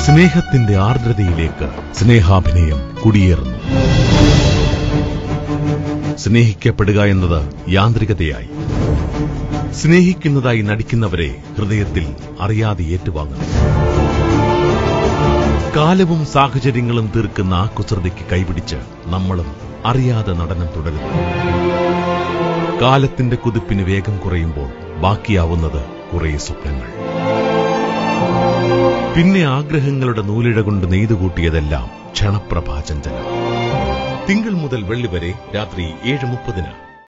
സ്നേഹത്തിന്റെ ആർദ്രതയിലേക്ക് സ്നേഹാഭിനയം കുടിയേറുന്നു സ്നേഹിക്കപ്പെടുക എന്നത് യാന്ത്രികതയായി സ്നേഹിക്കുന്നതായി നടിക്കുന്നവരെ ഹൃദയത്തിൽ അറിയാതെ ഏറ്റുവാങ്ങുന്നു കാലവും സാഹചര്യങ്ങളും തീർക്കുന്ന ആ കുസൃതിക്ക് കൈപിടിച്ച് നമ്മളും അറിയാതെ നടനം തുടരുന്നു കാലത്തിന്റെ കുതിപ്പിന് വേഗം കുറയുമ്പോൾ ബാക്കിയാവുന്നത് കുറേ സ്വപ്നങ്ങൾ പിന്നെ ആഗ്രഹങ്ങളുടെ നൂലിഴ കൊണ്ട് നെയ്തുകൂട്ടിയതെല്ലാം ക്ഷണപ്രഭാചഞ്ചലം തിങ്കൾ മുതൽ വെള്ളി വരെ രാത്രി ഏഴ് മുപ്പതിന്